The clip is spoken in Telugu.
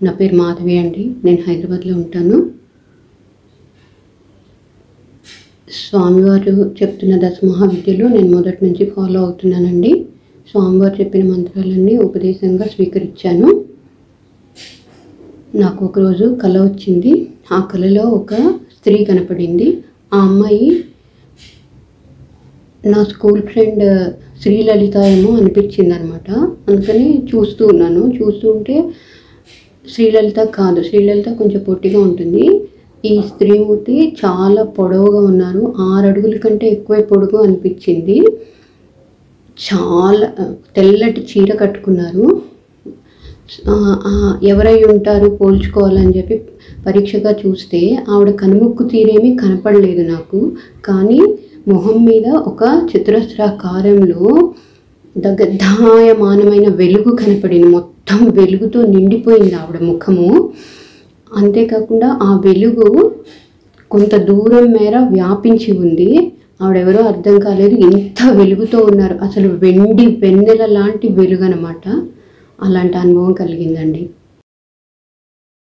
నా పేరు మాధవి అండి నేను హైదరాబాద్లో ఉంటాను స్వామివారు చెప్తున్న దశ మహావిద్యలు నేను మొదటి నుంచి ఫాలో అవుతున్నానండి స్వామివారు చెప్పిన మంత్రాలన్నీ ఉపదేశంగా స్వీకరించాను నాకు ఒకరోజు కళ వచ్చింది ఆ కళలో ఒక స్త్రీ కనపడింది ఆ అమ్మాయి నా స్కూల్ ఫ్రెండ్ శ్రీలలిత ఏమో అనిపించింది అనమాట అందుకని చూస్తూ ఉన్నాను చూస్తూ ఉంటే శ్రీలలిత కాదు శ్రీలలిత కొంచెం పొట్టిగా ఉంటుంది ఈ స్త్రీమూర్తి చాలా పొడవుగా ఉన్నారు ఆరు అడుగుల కంటే ఎక్కువ పొడుగు అనిపించింది చాలా తెల్లటి చీర కట్టుకున్నారు ఆ, ఆ, ఎవరై ఉంటారు పోల్చుకోవాలని చెప్పి పరీక్షగా చూస్తే ఆవిడ కనుముక్కు తీరేమీ కనపడలేదు నాకు కానీ మొహం మీద ఒక చతురస్రాకారంలో దగద్ధాయమానమైన వెలుగు కనపడింది మొత్తం వెలుగుతో నిండిపోయింది ఆవిడ ముఖము అంతేకాకుండా ఆ వెలుగు కొంత దూరం మేర వ్యాపించి ఉంది ఆవిడెవరో అర్థం కాలేదు ఇంత వెలుగుతో ఉన్నారు అసలు వెండి వెన్నెల లాంటి వెలుగు అనమాట అలాంటి అనుభవం కలిగిందండి